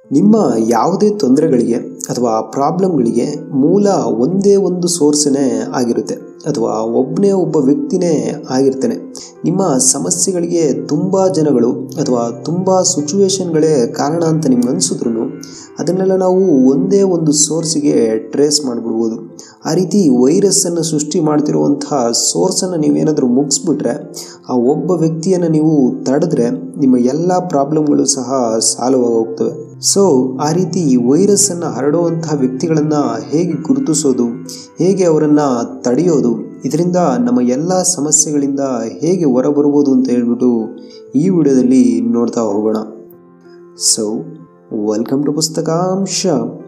ನಿಮ್ಮ ಯಾವುದೇ ತೊಂದರೆಗಳಿಗೆ ಅಥವಾ ಪ್ರಾಬ್ಲಮ್ಗಳಿಗೆ ಮೂಲ ಒಂದೇ ಒಂದು ಸೋರ್ಸನೇ ಆಗಿರುತ್ತೆ ಅಥವಾ ಒಬ್ಬನೇ ಒಬ್ಬ ವ್ಯಕ್ತಿನೇ ಆಗಿರ್ತಾನೆ ನಿಮ್ಮ ಸಮಸ್ಯೆಗಳಿಗೆ ತುಂಬ ಜನಗಳು ಅಥವಾ ತುಂಬ ಸಿಚುವೇಶನ್ಗಳೇ ಕಾರಣ ಅಂತ ನಿಮ್ಗೆ ಅನಿಸಿದ್ರು ಅದನ್ನೆಲ್ಲ ನಾವು ಒಂದೇ ಒಂದು ಸೋರ್ಸಿಗೆ ಟ್ರೇಸ್ ಮಾಡಿಬಿಡ್ಬೋದು ಆ ರೀತಿ ವೈರಸ್ಸನ್ನು ಸೃಷ್ಟಿ ಮಾಡ್ತಿರುವಂತಹ ಸೋರ್ಸನ್ನು ನೀವೇನಾದರೂ ಮುಗಿಸ್ಬಿಟ್ರೆ ಆ ಒಬ್ಬ ವ್ಯಕ್ತಿಯನ್ನು ನೀವು ತಡೆದ್ರೆ ನಿಮ್ಮ ಎಲ್ಲ ಪ್ರಾಬ್ಲಮ್ಗಳು ಸಹ ಸಾಲ್ವ್ ಹೋಗ್ತವೆ ಸೊ ಆ ರೀತಿ ವೈರಸ್ಸನ್ನು ಹರಡುವಂತಹ ವ್ಯಕ್ತಿಗಳನ್ನು ಹೇಗೆ ಗುರುತಿಸೋದು ಹೇಗೆ ಅವರನ್ನು ತಡೆಯೋದು ಇದರಿಂದ ನಮ್ಮ ಎಲ್ಲ ಸಮಸ್ಯೆಗಳಿಂದ ಹೇಗೆ ಹೊರಬರ್ಬೋದು ಅಂತ ಹೇಳ್ಬಿಟ್ಟು ಈ ವಿಡಿಯೋದಲ್ಲಿ ನೋಡ್ತಾ ಹೋಗೋಣ ಸೊ ವೆಲ್ಕಮ್ ಟು ಪುಸ್ತಕಾಂಶ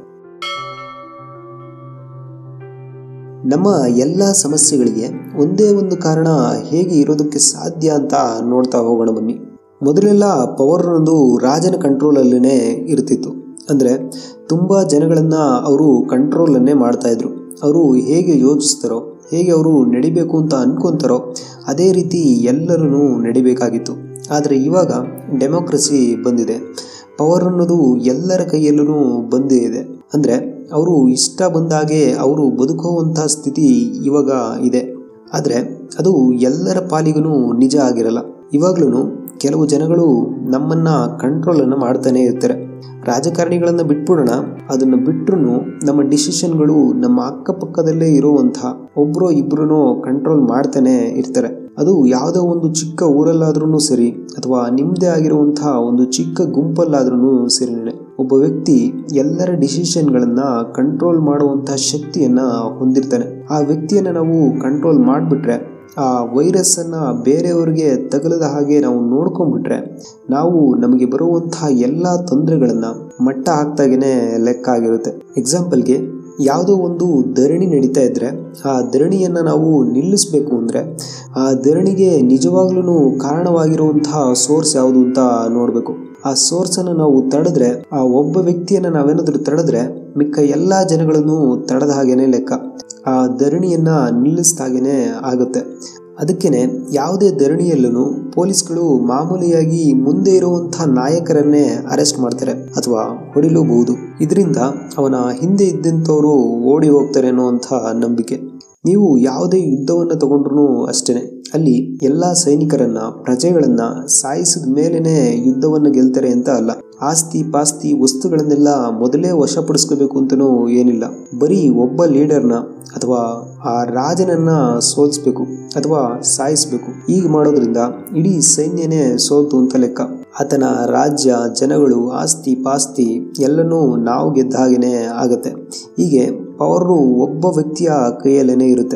ನಮ್ಮ ಎಲ್ಲ ಸಮಸ್ಯೆಗಳಿಗೆ ಒಂದೇ ಒಂದು ಕಾರಣ ಹೇಗೆ ಇರೋದಕ್ಕೆ ಸಾಧ್ಯ ಅಂತ ನೋಡ್ತಾ ಹೋಗೋಣ ಬನ್ನಿ ಮೊದಲೆಲ್ಲ ಪವರ್ ಅನ್ನೋದು ರಾಜನ ಕಂಟ್ರೋಲಲ್ಲೇ ಇರ್ತಿತ್ತು ಅಂದರೆ ತುಂಬ ಜನಗಳನ್ನು ಅವರು ಕಂಟ್ರೋಲನ್ನೇ ಮಾಡ್ತಾಯಿದ್ರು ಅವರು ಹೇಗೆ ಯೋಚಿಸ್ತಾರೋ ಹೇಗೆ ಅವರು ನಡಿಬೇಕು ಅಂತ ಅನ್ಕೊತಾರೋ ಅದೇ ರೀತಿ ಎಲ್ಲರೂ ನಡಿಬೇಕಾಗಿತ್ತು ಆದರೆ ಇವಾಗ ಡೆಮೋಕ್ರಸಿ ಬಂದಿದೆ ಪವರ್ ಅನ್ನೋದು ಎಲ್ಲರ ಕೈಯಲ್ಲೂ ಬಂದೇ ಇದೆ ಅಂದರೆ ಅವರು ಇಷ್ಟ ಬಂದಾಗೆ ಅವರು ಬದುಕುವಂಥ ಸ್ಥಿತಿ ಇವಾಗ ಇದೆ ಆದರೆ ಅದು ಎಲ್ಲರ ಪಾಲಿಗೂ ನಿಜ ಆಗಿರಲ್ಲ ಇವಾಗ್ಲೂ ಕೆಲವು ಜನಗಳು ನಮ್ಮನ್ನು ಕಂಟ್ರೋಲನ್ನು ಮಾಡ್ತಾನೆ ಇರ್ತಾರೆ ರಾಜಕಾರಣಿಗಳನ್ನು ಬಿಟ್ಬಿಡೋಣ ಅದನ್ನು ಬಿಟ್ಟರು ನಮ್ಮ ಡಿಸಿಷನ್ಗಳು ನಮ್ಮ ಅಕ್ಕಪಕ್ಕದಲ್ಲೇ ಇರುವಂಥ ಒಬ್ಬರೋ ಇಬ್ಬರೂ ಕಂಟ್ರೋಲ್ ಮಾಡ್ತಾನೆ ಇರ್ತಾರೆ ಅದು ಯಾವುದೋ ಒಂದು ಚಿಕ್ಕ ಊರಲ್ಲಾದ್ರೂ ಸರಿ ಅಥವಾ ನಿಮ್ಮದೇ ಆಗಿರುವಂತಹ ಒಂದು ಚಿಕ್ಕ ಗುಂಪಲ್ಲಾದ್ರೂ ಸರಿನೇ ಒಬ್ಬ ವ್ಯಕ್ತಿ ಎಲ್ಲರ ಡಿಸಿಷನ್ಗಳನ್ನು ಕಂಟ್ರೋಲ್ ಮಾಡುವಂತಹ ಶಕ್ತಿಯನ್ನು ಹೊಂದಿರ್ತಾನೆ ಆ ವ್ಯಕ್ತಿಯನ್ನು ನಾವು ಕಂಟ್ರೋಲ್ ಮಾಡಿಬಿಟ್ರೆ ಆ ವೈರಸ್ಸನ್ನು ಬೇರೆಯವರಿಗೆ ತಗಲದ ಹಾಗೆ ನಾವು ನೋಡ್ಕೊಂಡ್ಬಿಟ್ರೆ ನಾವು ನಮಗೆ ಬರುವಂತಹ ಎಲ್ಲ ತೊಂದರೆಗಳನ್ನು ಮಟ್ಟ ಹಾಕ್ದಾಗೇ ಲೆಕ್ಕ ಆಗಿರುತ್ತೆ ಎಕ್ಸಾಂಪಲ್ಗೆ ಯಾವುದೋ ಒಂದು ಧರಣಿ ನಡೀತಾ ಇದ್ದರೆ ಆ ಧರಣಿಯನ್ನು ನಾವು ನಿಲ್ಲಿಸಬೇಕು ಅಂದರೆ ಆ ಧರಣಿಗೆ ನಿಜವಾಗ್ಲೂ ಕಾರಣವಾಗಿರುವಂತಹ ಸೋರ್ಸ್ ಯಾವುದು ಅಂತ ನೋಡಬೇಕು ಆ ಸೋರ್ಸನ್ನು ನಾವು ತಡೆದ್ರೆ ಆ ಒಬ್ಬ ವ್ಯಕ್ತಿಯನ್ನು ನಾವೇನಾದರೂ ತಡೆದ್ರೆ ಮಿಕ್ಕ ಎಲ್ಲ ಜನಗಳನ್ನು ತಡೆದ ಹಾಗೇನೆ ಲೆಕ್ಕ ಆ ಧರಣಿಯನ್ನು ನಿಲ್ಲಿಸಿದಾಗೇನೆ ಆಗುತ್ತೆ ಅದಕ್ಕೇನೆ ಯಾವುದೇ ಧರಣಿಯಲ್ಲೂ ಪೊಲೀಸ್ಗಳು ಮಾಮೂಲಿಯಾಗಿ ಮುಂದೆ ಇರುವಂತಹ ನಾಯಕರನ್ನೇ ಅರೆಸ್ಟ್ ಮಾಡ್ತಾರೆ ಅಥವಾ ಹೊಡಿಲೂಬಹುದು ಇದರಿಂದ ಅವನ ಹಿಂದೆ ಇದ್ದಂಥವರು ಓಡಿ ಹೋಗ್ತಾರೆ ಅನ್ನುವಂಥ ನಂಬಿಕೆ ನೀವು ಯಾವುದೇ ಯುದ್ಧವನ್ನು ತಗೊಂಡ್ರು ಅಷ್ಟೇ ಅಲ್ಲಿ ಎಲ್ಲ ಸೈನಿಕರನ್ನ ಪ್ರಜೆಗಳನ್ನ ಸಾಯಿಸಿದ ಮೇಲೇನೆ ಯುದ್ಧವನ್ನು ಗೆಲ್ತಾರೆ ಅಂತ ಅಲ್ಲ ಆಸ್ತಿ ಪಾಸ್ತಿ ವಸ್ತುಗಳನ್ನೆಲ್ಲ ಮೊದಲೇ ವಶಪಡಿಸ್ಕೋಬೇಕು ಅಂತನೂ ಏನಿಲ್ಲ ಬರೀ ಒಬ್ಬ ಲೀಡರ್ನ ಅಥವಾ ಆ ರಾಜನನ್ನ ಸೋಲಿಸ್ಬೇಕು ಅಥವಾ ಸಾಯಿಸ್ಬೇಕು ಈಗ ಮಾಡೋದ್ರಿಂದ ಇಡೀ ಸೈನ್ಯನೇ ಸೋಲ್ತು ಅಂತ ಲೆಕ್ಕ ಆತನ ರಾಜ್ಯ ಜನಗಳು ಆಸ್ತಿ ಪಾಸ್ತಿ ಎಲ್ಲನೂ ನಾವು ಗೆದ್ದ ಹಾಗೇನೆ ಆಗತ್ತೆ ಹೀಗೆ ಪವರು ಒಬ್ಬ ವ್ಯಕ್ತಿಯ ಕೈಯಲ್ಲೇ ಇರುತ್ತೆ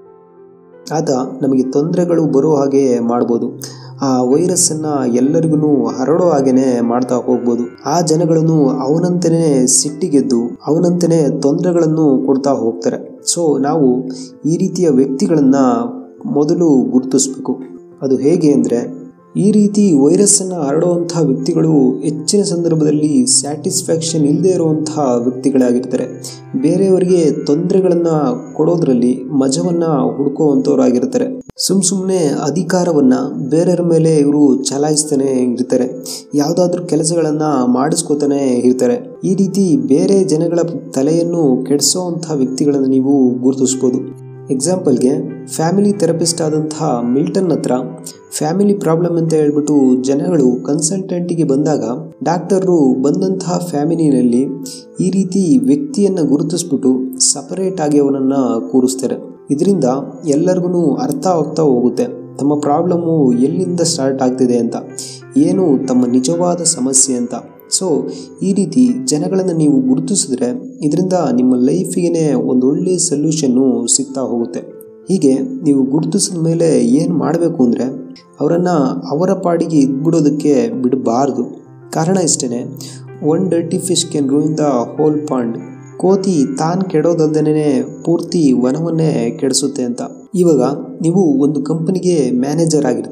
ಆತ ನಮಗೆ ತೊಂದರೆಗಳು ಬರೋ ಹಾಗೆ ಮಾಡ್ಬೋದು ಆ ವೈರಸ್ಸನ್ನು ಎಲ್ಲರಿಗೂ ಹರಡೋ ಹಾಗೇನೆ ಮಾಡ್ತಾ ಹೋಗ್ಬೋದು ಆ ಜನಗಳನ್ನು ಅವನಂತೆಯೇ ಸಿಟ್ಟಿಗೆದ್ದು ಅವನಂತೆಯೇ ತೊಂದರೆಗಳನ್ನು ಕೊಡ್ತಾ ಹೋಗ್ತಾರೆ ಸೊ ನಾವು ಈ ರೀತಿಯ ವ್ಯಕ್ತಿಗಳನ್ನು ಮೊದಲು ಗುರುತಿಸ್ಬೇಕು ಅದು ಹೇಗೆ ಅಂದರೆ ಈ ರೀತಿ ವೈರಸ್ಸನ್ನು ಹರಡುವಂತಹ ವ್ಯಕ್ತಿಗಳು ಹೆಚ್ಚಿನ ಸಂದರ್ಭದಲ್ಲಿ ಸ್ಯಾಟಿಸ್ಫ್ಯಾಕ್ಷನ್ ಇಲ್ಲದೆ ಇರುವಂತಹ ವ್ಯಕ್ತಿಗಳಾಗಿರ್ತಾರೆ ಬೇರೆಯವರಿಗೆ ತೊಂದರೆಗಳನ್ನು ಕೊಡೋದ್ರಲ್ಲಿ ಮಜವನ್ನು ಹುಡುಕುವಂಥವ್ರಾಗಿರ್ತಾರೆ ಸುಮ್ ಸುಮ್ಮನೆ ಅಧಿಕಾರವನ್ನು ಬೇರೆಯವ್ರ ಮೇಲೆ ಇವರು ಚಲಾಯಿಸ್ತಾನೆ ಇರ್ತಾರೆ ಯಾವುದಾದ್ರೂ ಕೆಲಸಗಳನ್ನು ಮಾಡಿಸ್ಕೋತಾನೆ ಇರ್ತಾರೆ ಈ ರೀತಿ ಬೇರೆ ಜನಗಳ ತಲೆಯನ್ನು ಕೆಡಿಸೋವಂತಹ ವ್ಯಕ್ತಿಗಳನ್ನು ನೀವು ಗುರುತಿಸ್ಬೋದು ಎಕ್ಸಾಂಪಲ್ಗೆ ಫ್ಯಾಮಿಲಿ ಥೆರಪಿಸ್ಟ್ ಆದಂತಹ ಮಿಲ್ಟನ್ ಹತ್ರ ಫ್ಯಾಮಿಲಿ ಪ್ರಾಬ್ಲಮ್ ಅಂತ ಹೇಳ್ಬಿಟ್ಟು ಜನಗಳು ಕನ್ಸಲ್ಟೆಂಟಿಗೆ ಬಂದಾಗ ಡಾಕ್ಟರು ಬಂದಂತಹ ಫ್ಯಾಮಿಲಿನಲ್ಲಿ ಈ ರೀತಿ ವ್ಯಕ್ತಿಯನ್ನು ಗುರುತಿಸ್ಬಿಟ್ಟು ಸಪರೇಟ್ ಆಗಿ ಅವನನ್ನು ಕೂರಿಸ್ತಾರೆ ಇದರಿಂದ ಎಲ್ಲರಿಗೂ ಅರ್ಥ ಆಗ್ತಾ ಹೋಗುತ್ತೆ ತಮ್ಮ ಪ್ರಾಬ್ಲಮ್ಮು ಎಲ್ಲಿಂದ ಸ್ಟಾರ್ಟ್ ಆಗ್ತಿದೆ ಅಂತ ಏನು ತಮ್ಮ ನಿಜವಾದ ಸಮಸ್ಯೆ ಅಂತ ಸೊ ಈ ರೀತಿ ಜನಗಳನ್ನು ನೀವು ಗುರುತಿಸಿದ್ರೆ ಇದರಿಂದ ನಿಮ್ಮ ಲೈಫಿಗೆ ಒಂದು ಒಳ್ಳೆಯ ಸೊಲ್ಯೂಷನ್ನು ಸಿಗ್ತಾ ಹೋಗುತ್ತೆ ಹೀಗೆ ನೀವು ಗುರುತಿಸಿದ ಮೇಲೆ ಏನು ಮಾಡಬೇಕು ಅಂದರೆ ಅವರನ್ನು ಅವರ ಪಾಡಿಗೆ ಇದ್ಬಿಡೋದಕ್ಕೆ ಬಿಡಬಾರ್ದು ಕಾರಣ ಇಷ್ಟೇ one dirty fish can ruin the whole pond ಕೋತಿ ತಾನು ಕೆಡೋದಲ್ದೇ ಪೂರ್ತಿ ವನವನ್ನೇ ಕೆಡಿಸುತ್ತೆ ಅಂತ ಇವಾಗ ನೀವು ಒಂದು ಕಂಪನಿಗೆ ಮ್ಯಾನೇಜರ್ ಆಗಿರ್ತೀರ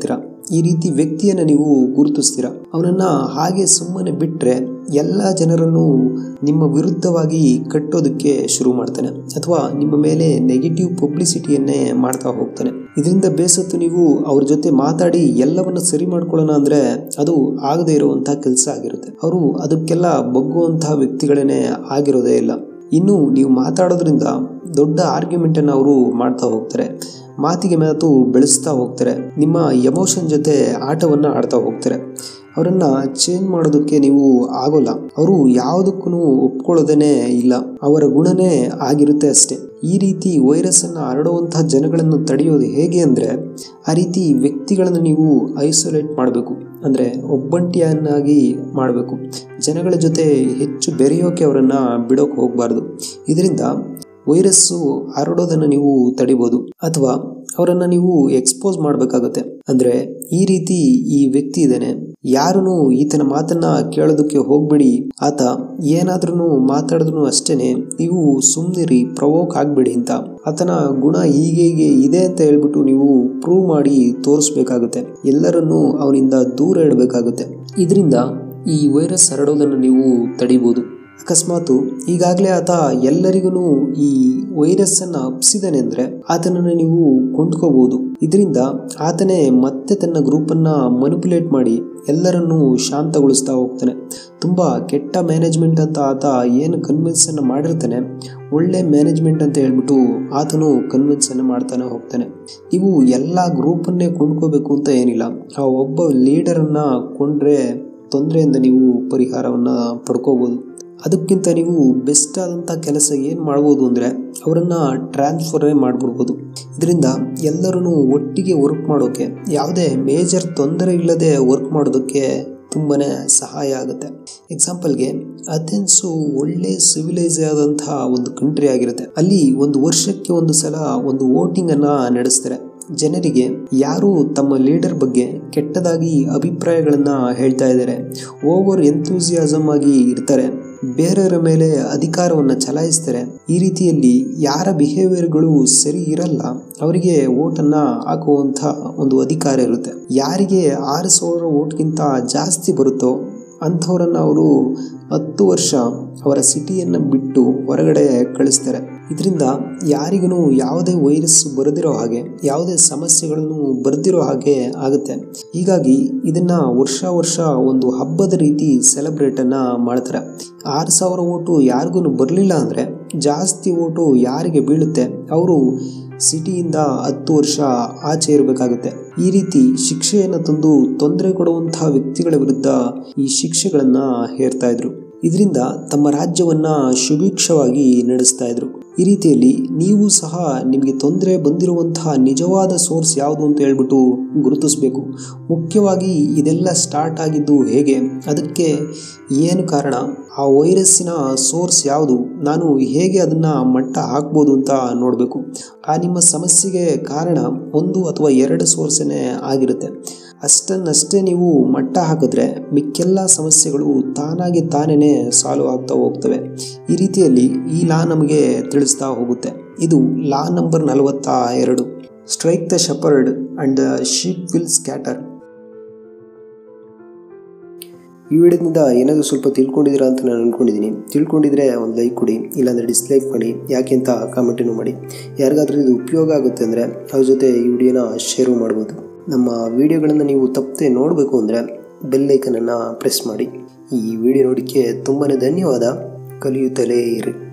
ಈ ರೀತಿ ವ್ಯಕ್ತಿಯನ್ನು ನೀವು ಗುರುತಿಸ್ತೀರಾ ಅವನನ್ನ ಹಾಗೆ ಸುಮ್ಮನೆ ಬಿಟ್ಟರೆ ಎಲ್ಲ ಜನರನ್ನು ನಿಮ್ಮ ವಿರುದ್ಧವಾಗಿ ಕಟ್ಟೋದಕ್ಕೆ ಶುರು ಮಾಡ್ತಾನೆ ಅಥವಾ ನಿಮ್ಮ ಮೇಲೆ ನೆಗೆಟಿವ್ ಪಬ್ಲಿಸಿಟಿಯನ್ನೇ ಮಾಡ್ತಾ ಹೋಗ್ತಾನೆ ಇದರಿಂದ ಬೇಸತ್ತು ನೀವು ಅವ್ರ ಜೊತೆ ಮಾತಾಡಿ ಎಲ್ಲವನ್ನ ಸರಿ ಮಾಡ್ಕೊಳ್ಳೋಣ ಅಂದ್ರೆ ಅದು ಆಗದೆ ಇರುವಂತಹ ಕೆಲಸ ಆಗಿರುತ್ತೆ ಅವರು ಅದಕ್ಕೆಲ್ಲ ಬಗ್ಗುವಂತಹ ವ್ಯಕ್ತಿಗಳೇನೆ ಆಗಿರೋದೇ ಇಲ್ಲ ಇನ್ನು ನೀವು ಮಾತಾಡೋದ್ರಿಂದ ದೊಡ್ಡ ಆರ್ಗ್ಯುಮೆಂಟ್ ಅನ್ನು ಅವರು ಮಾಡ್ತಾ ಹೋಗ್ತಾರೆ ಮಾತಿಗೆ ಮಾತು ಬೆಳೆಸ್ತಾ ಹೋಗ್ತಾರೆ ನಿಮ್ಮ ಎಮೋಷನ್ ಜೊತೆ ಆಟವನ್ನ ಆಡ್ತಾ ಹೋಗ್ತಾರೆ ಅವರನ್ನ ಚೇಂಜ್ ಮಾಡೋದಕ್ಕೆ ನೀವು ಆಗೋಲ್ಲ ಅವರು ಯಾವುದಕ್ಕೂ ಒಪ್ಕೊಳ್ಳೋದೇನೆ ಇಲ್ಲ ಅವರ ಗುಣನೇ ಆಗಿರುತ್ತೆ ಅಷ್ಟೇ ಈ ರೀತಿ ವೈರಸ್ ಅನ್ನ ಹರಡುವಂತಹ ಜನಗಳನ್ನು ತಡೆಯೋದು ಹೇಗೆ ಅಂದ್ರೆ ಆ ರೀತಿ ವ್ಯಕ್ತಿಗಳನ್ನು ನೀವು ಐಸೋಲೇಟ್ ಮಾಡಬೇಕು ಅಂದ್ರೆ ಒಬ್ಬಂಟಿಯನ್ನಾಗಿ ಮಾಡಬೇಕು ಜನಗಳ ಜೊತೆ ಹೆಚ್ಚು ಬೆರೆಯೋಕೆ ಅವರನ್ನ ಬಿಡೋಕೆ ಹೋಗಬಾರ್ದು ಇದರಿಂದ ವೈರಸ್ಸು ಹರಡೋದನ್ನು ನೀವು ತಡಿಬೋದು ಅಥವಾ ಅವರನ್ನು ನೀವು ಎಕ್ಸ್ಪೋಸ್ ಮಾಡಬೇಕಾಗುತ್ತೆ ಅಂದರೆ ಈ ರೀತಿ ಈ ವ್ಯಕ್ತಿ ಇದ್ದಾನೆ ಯಾರೂ ಈತನ ಮಾತನ್ನ ಕೇಳೋದಕ್ಕೆ ಹೋಗ್ಬೇಡಿ ಆತ ಏನಾದ್ರೂ ಮಾತಾಡಿದ್ರು ಅಷ್ಟೇನೆ ನೀವು ಸುಮ್ಮನಿರಿ ಪ್ರವೋಕ್ ಆಗಬೇಡಿ ಅಂತ ಆತನ ಗುಣ ಹೀಗೆ ಹೀಗೆ ಇದೆ ಅಂತ ಹೇಳ್ಬಿಟ್ಟು ನೀವು ಪ್ರೂವ್ ಮಾಡಿ ತೋರಿಸ್ಬೇಕಾಗುತ್ತೆ ಎಲ್ಲರನ್ನೂ ಅವನಿಂದ ದೂರ ಇಡಬೇಕಾಗುತ್ತೆ ಇದರಿಂದ ಈ ವೈರಸ್ ಹರಡೋದನ್ನು ನೀವು ತಡಿಬೋದು ಅಕಸ್ಮಾತ್ ಈಗಾಗಲೇ ಆತ ಎಲ್ಲರಿಗೂ ಈ ವೈರಸ್ ಅನ್ನ ಹಬ್ಸಿದಾನೆ ಅಂದ್ರೆ ಆತನನ್ನು ನೀವು ಕೊಂಡ್ಕೋಬಹುದು ಇದರಿಂದ ಆತನೇ ಮತ್ತೆ ತನ್ನ ಗ್ರೂಪ್ ಅನ್ನ ಮನಿಪುಲೇಟ್ ಮಾಡಿ ಎಲ್ಲರನ್ನೂ ಶಾಂತಗೊಳಿಸ್ತಾ ಹೋಗ್ತಾನೆ ತುಂಬಾ ಕೆಟ್ಟ ಮ್ಯಾನೇಜ್ಮೆಂಟ್ ಅಂತ ಆತ ಏನು ಕನ್ವಿನ್ಸ್ ಅನ್ನ ಮಾಡಿರ್ತಾನೆ ಒಳ್ಳೆ ಮ್ಯಾನೇಜ್ಮೆಂಟ್ ಅಂತ ಹೇಳ್ಬಿಟ್ಟು ಆತನು ಕನ್ವಿನ್ಸ್ ಅನ್ನ ಮಾಡ್ತಾನೆ ಹೋಗ್ತಾನೆ ನೀವು ಎಲ್ಲ ಗ್ರೂಪನ್ನೇ ಕೊಂಡ್ಕೋಬೇಕು ಅಂತ ಏನಿಲ್ಲ ಆ ಒಬ್ಬ ಲೀಡರನ್ನ ಕೊಂಡ್ರೆ ತೊಂದರೆಯಿಂದ ನೀವು ಪರಿಹಾರವನ್ನ ಪಡ್ಕೋಬಹುದು ಅದಕ್ಕಿಂತ ನೀವು ಬೆಸ್ಟ್ ಆದಂಥ ಕೆಲಸ ಏನು ಮಾಡ್ಬೋದು ಅಂದರೆ ಅವರನ್ನು ಟ್ರಾನ್ಸ್ಫರೇ ಮಾಡಿಬಿಡ್ಬೋದು ಇದರಿಂದ ಎಲ್ಲರೂ ಒಟ್ಟಿಗೆ ವರ್ಕ್ ಮಾಡೋಕ್ಕೆ ಯಾವುದೇ ಮೇಜರ್ ತೊಂದರೆ ಇಲ್ಲದೆ ವರ್ಕ್ ಮಾಡೋದಕ್ಕೆ ತುಂಬಾ ಸಹಾಯ ಆಗುತ್ತೆ ಎಕ್ಸಾಂಪಲ್ಗೆ ಅಥೆನ್ಸು ಒಳ್ಳೆ ಸಿವಿಲೈಸ್ ಆದಂತಹ ಒಂದು ಕಂಟ್ರಿ ಆಗಿರುತ್ತೆ ಅಲ್ಲಿ ಒಂದು ವರ್ಷಕ್ಕೆ ಒಂದು ಸಲ ಒಂದು ವೋಟಿಂಗನ್ನು ನಡೆಸ್ತಾರೆ ಜನರಿಗೆ ಯಾರು ತಮ್ಮ ಲೀಡರ್ ಬಗ್ಗೆ ಕೆಟ್ಟದಾಗಿ ಅಭಿಪ್ರಾಯಗಳನ್ನ ಹೇಳ್ತಾ ಇದ್ದಾರೆ ಓವರ್ ಎಂಥೂಸಿಯಾಸಮ್ ಆಗಿ ಇರ್ತಾರೆ ಬೇರೆಯವರ ಮೇಲೆ ಅಧಿಕಾರವನ್ನು ಚಲಾಯಿಸ್ತಾರೆ ಈ ರೀತಿಯಲ್ಲಿ ಯಾರ ಬಿಹೇವಿಯರ್ಗಳು ಸರಿ ಇರಲ್ಲ ಅವರಿಗೆ ಓಟನ್ನ ಹಾಕುವಂಥ ಒಂದು ಅಧಿಕಾರ ಇರುತ್ತೆ ಯಾರಿಗೆ ಆರು ಸಾವಿರ ಓಟ್ಗಿಂತ ಜಾಸ್ತಿ ಬರುತ್ತೋ ಅಂಥವರನ್ನು ಅವರು ಹತ್ತು ವರ್ಷ ಅವರ ಸಿಟಿಯನ್ನು ಬಿಟ್ಟು ಹೊರಗಡೆ ಕಳಿಸ್ತಾರೆ ಇದರಿಂದ ಯಾರಿಗೂ ಯಾವುದೇ ವೈರಸ್ ಬರದಿರೋ ಹಾಗೆ ಯಾವುದೇ ಸಮಸ್ಯೆಗಳನ್ನು ಬರ್ದಿರೋ ಹಾಗೆ ಆಗುತ್ತೆ ಹೀಗಾಗಿ ಇದನ್ನ ವರ್ಷ ವರ್ಷ ಒಂದು ಹಬ್ಬದ ರೀತಿ ಸೆಲೆಬ್ರೇಟನ್ನು ಮಾಡ್ತಾರೆ ಆರು ಸಾವಿರ ಓಟು ಯಾರಿಗೂ ಬರಲಿಲ್ಲ ಅಂದರೆ ಜಾಸ್ತಿ ಓಟು ಯಾರಿಗೆ ಬೀಳುತ್ತೆ ಅವರು ಸಿಟಿಯಿಂದ ಹತ್ತು ವರ್ಷ ಆಚೆ ಇರಬೇಕಾಗುತ್ತೆ ಈ ರೀತಿ ಶಿಕ್ಷೆಯನ್ನು ತಂದು ತೊಂದರೆ ಕೊಡುವಂತಹ ವ್ಯಕ್ತಿಗಳ ವಿರುದ್ಧ ಈ ಶಿಕ್ಷೆಗಳನ್ನ ಹೇರ್ತಾ ಇದ್ರು ಇದರಿಂದ ತಮ್ಮ ರಾಜ್ಯವನ್ನ ಸುಭಿಕ್ಷವಾಗಿ ನಡೆಸ್ತಾ ಇದ್ರು ಈ ರೀತಿಯಲ್ಲಿ ನೀವು ಸಹ ನಿಮಗೆ ತೊಂದರೆ ಬಂದಿರುವಂತಹ ನಿಜವಾದ ಸೋರ್ಸ್ ಯಾವುದು ಅಂತ ಹೇಳ್ಬಿಟ್ಟು ಗುರುತಿಸಬೇಕು ಮುಖ್ಯವಾಗಿ ಇದೆಲ್ಲ ಸ್ಟಾರ್ಟ್ ಆಗಿದ್ದು ಹೇಗೆ ಅದಕ್ಕೆ ಏನು ಕಾರಣ ಆ ವೈರಸ್ಸಿನ ಸೋರ್ಸ್ ಯಾವುದು ನಾನು ಹೇಗೆ ಅದನ್ನು ಮಟ್ಟ ಹಾಕ್ಬೋದು ಅಂತ ನೋಡಬೇಕು ಆ ನಿಮ್ಮ ಸಮಸ್ಯೆಗೆ ಕಾರಣ ಒಂದು ಅಥವಾ ಎರಡು ಸೋರ್ಸನ್ನೇ ಆಗಿರುತ್ತೆ ಅಷ್ಟನ್ನಷ್ಟೇ ನೀವು ಮಟ್ಟ ಹಾಕಿದ್ರೆ ಮಿಕ್ಕೆಲ್ಲ ಸಮಸ್ಯೆಗಳು ತಾನಾಗಿ ತಾನೇ ಸಾಲ್ವ್ ಆಗ್ತಾ ಹೋಗ್ತವೆ ಈ ರೀತಿಯಲ್ಲಿ ಈ ಲಾ ನಮಗೆ ತಿಳಿಸ್ತಾ ಹೋಗುತ್ತೆ ಇದು ಲಾ ನಂಬರ್ ನಲವತ್ತ ಎರಡು strike the shepherd and the sheep will scatter ಈ ವಿಡಿಯೋದಿಂದ ಏನಾದರೂ ಸ್ವಲ್ಪ ತಿಳ್ಕೊಂಡಿದ್ದೀರಾ ಅಂತ ನಾನು ಅಂದ್ಕೊಂಡಿದ್ದೀನಿ ತಿಳ್ಕೊಂಡಿದ್ರೆ ಒಂದು ಲೈಕ್ ಕೊಡಿ ಇಲ್ಲಾಂದರೆ ಡಿಸ್ಲೈಕ್ ಮಾಡಿ ಯಾಕೆ ಅಂತ ಕಾಮೆಂಟನ್ನು ಮಾಡಿ ಯಾರಿಗಾದ್ರೂ ಇದು ಉಪಯೋಗ ಆಗುತ್ತೆ ಅಂದರೆ ಅವ್ರ ಜೊತೆ ಈ ವಿಡಿಯೋನ ಶೇರು ಮಾಡ್ಬೋದು ನಮ್ಮ ವಿಡಿಯೋಗಳನ್ನು ನೀವು ತಪ್ಪದೆ ನೋಡಬೇಕು ಅಂದರೆ ಬೆಲ್ಲೈಕನನ್ನು ಪ್ರೆಸ್ ಮಾಡಿ ಈ ವಿಡಿಯೋ ನೋಡೋಕ್ಕೆ ತುಂಬಾ ಧನ್ಯವಾದ ಕಲಿಯುತ್ತಲೇ ಇರಿ